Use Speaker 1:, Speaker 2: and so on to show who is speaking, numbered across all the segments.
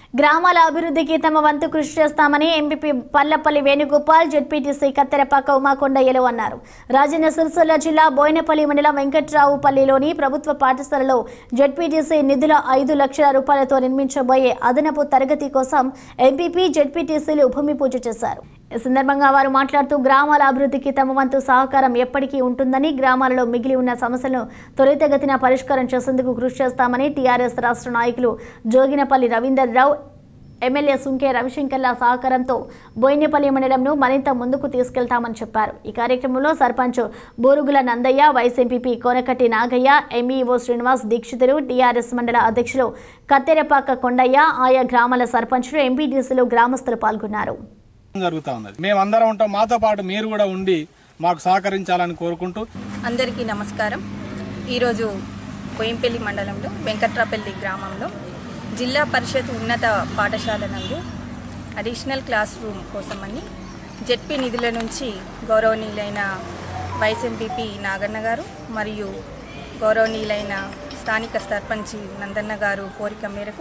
Speaker 1: గ్రామాల అభివృద్ధికి తమ వంతు కృషి చేస్తామని ఎంపీపీ పల్లపల్లి వేణుగోపాల్ జెడ్పీటీసీ కత్తెరపాక ఉమాకొండయ్యలు అన్నారు రాజన్న సిరిసిల్ల జిల్లా బోయినపల్లి మండలం వెంకట్రావుపల్లిలోని ప్రభుత్వ పాఠశాలలో జెడ్పీటీసీ నిధుల ఐదు లక్షల రూపాయలతో నిర్మించబోయే అదనపు తరగతి కోసం ఎంపీపీ జెడ్పీటీసీలు భూమి పూజ చేశారు ఈ సందర్భంగా వారు మాట్లాడుతూ గ్రామాల అభివృద్ధికి తమ వంతు సహకారం ఎప్పటికీ ఉంటుందని గ్రామాలలో మిగిలి ఉన్న సమస్యలను త్వరితగతిన పరిష్కారం చేసేందుకు కృషి చేస్తామని టీఆర్ఎస్ రాష్ట్ర నాయకులు జోగినపల్లి రవీందర్ రావు ఎమ్మెల్యే సుంకే రవిశంకర్ల సహకారంతో బోయినపల్లి మండలంను మరింత ముందుకు తీసుకెళ్తామని చెప్పారు ఈ కార్యక్రమంలో sarpanch Borugula Nandaiah vice MPP Konakatti Nagaiah MEO Srinivas Dikshitulu TRS మండల అధ్యక్షులు కత్తెరపాక కొండయ్య ఆయా గ్రామాల సర్పంచులు ఎంపీటీసీలు గ్రామస్తులు పాల్గొన్నారు
Speaker 2: జరుగుతూ ఉన్నది మేమందరం ఉంటాం మాతో పాటు మీరు కూడా ఉండి మాకు సహకరించాలని కోరుకుంటూ
Speaker 3: అందరికీ నమస్కారం ఈరోజు కోయంపల్లి మండలంలో వెంకట్రాపల్లి గ్రామంలో జిల్లా పరిషత్ ఉన్నత పాఠశాల నందు అడిషనల్ క్లాస్ రూమ్ కోసమని జెడ్పీ నిధుల నుంచి గౌరవనీయులైన వైస్ ఎంపీపీ నాగన్న గారు మరియు గౌరవనీయులైన స్థానిక సర్పంచ్ నందన్న గారు కోరిక మేరకు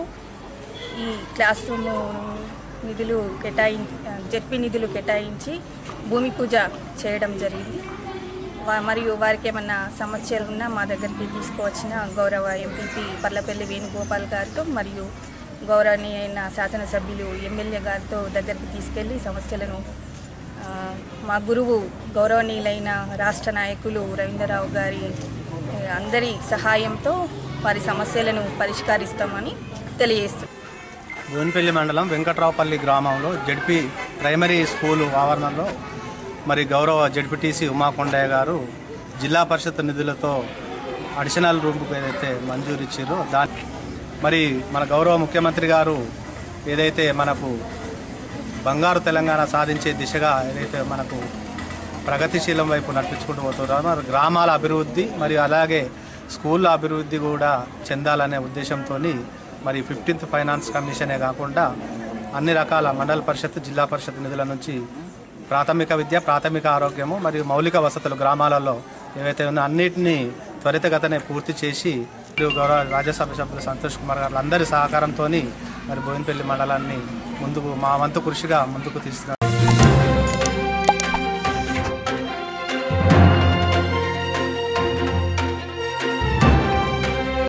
Speaker 3: ఈ క్లాస్ రూమ్ నిధులు కేటాయించి జెడ్పీ నిధులు కేటాయించి భూమి పూజ చేయడం జరిగింది వా- మరియు వారికి ఏమన్నా సమస్యలు ఉన్నా మా దగ్గరికి తీసుకువచ్చిన గౌరవ ఎంపీపీ పర్లపల్లి వేణుగోపాల్ గారితో మరియు గౌరవనీయైన శాసనసభ్యులు ఎమ్మెల్యే గారితో దగ్గరికి తీసుకెళ్లి సమస్యలను ఆ, మా గురువు గౌరవనీయులైన రాష్ట్ర నాయకులు రవీంద్రరావు గారి ఆ, అందరి సహాయంతో వారి సమస్యలను పరిష్కరిస్తామని తెలియజేస్తున్నాం
Speaker 4: బోయినపల్లి మండలం వెంకట్రావుపల్లి గ్రామంలో జడ్పీ ప్రైమరీ స్కూలు ఆవరణలో మరి గౌరవ జడ్పీటీసీ ఉమాకొండయ్య గారు జిల్లా పరిషత్ నిధులతో అడిషనల్ రూమ్కు ఏదైతే మంజూరు ఇచ్చారో దాని మరి మన గౌరవ ముఖ్యమంత్రి గారు ఏదైతే మనకు బంగారు తెలంగాణ సాధించే దిశగా ఏదైతే మనకు ప్రగతిశీలం వైపు నడిపించుకుంటూ పోతున్నారో మరి గ్రామాల అభివృద్ధి మరియు అలాగే స్కూళ్ళ అభివృద్ధి కూడా చెందాలనే ఉద్దేశంతో మరి ఫిఫ్టీన్త్ ఫైనాన్స్ కమిషనే కాకుండా అన్ని రకాల మండల పరిషత్ జిల్లా పరిషత్ నిధుల నుంచి ప్రాథమిక విద్య ప్రాథమిక ఆరోగ్యము మరియు మౌలిక వసతులు గ్రామాలలో ఏవైతే ఉన్నాయో అన్నిటినీ త్వరితగతనే పూర్తి చేసి మరియు గౌరవ రాజ్యసభ సభ్యులు సంతోష్ కుమార్ గారు అందరి సహకారంతో మరి బోయినపల్లి మండలాన్ని ముందుకు మా వంతు కృషిగా ముందుకు తీసిన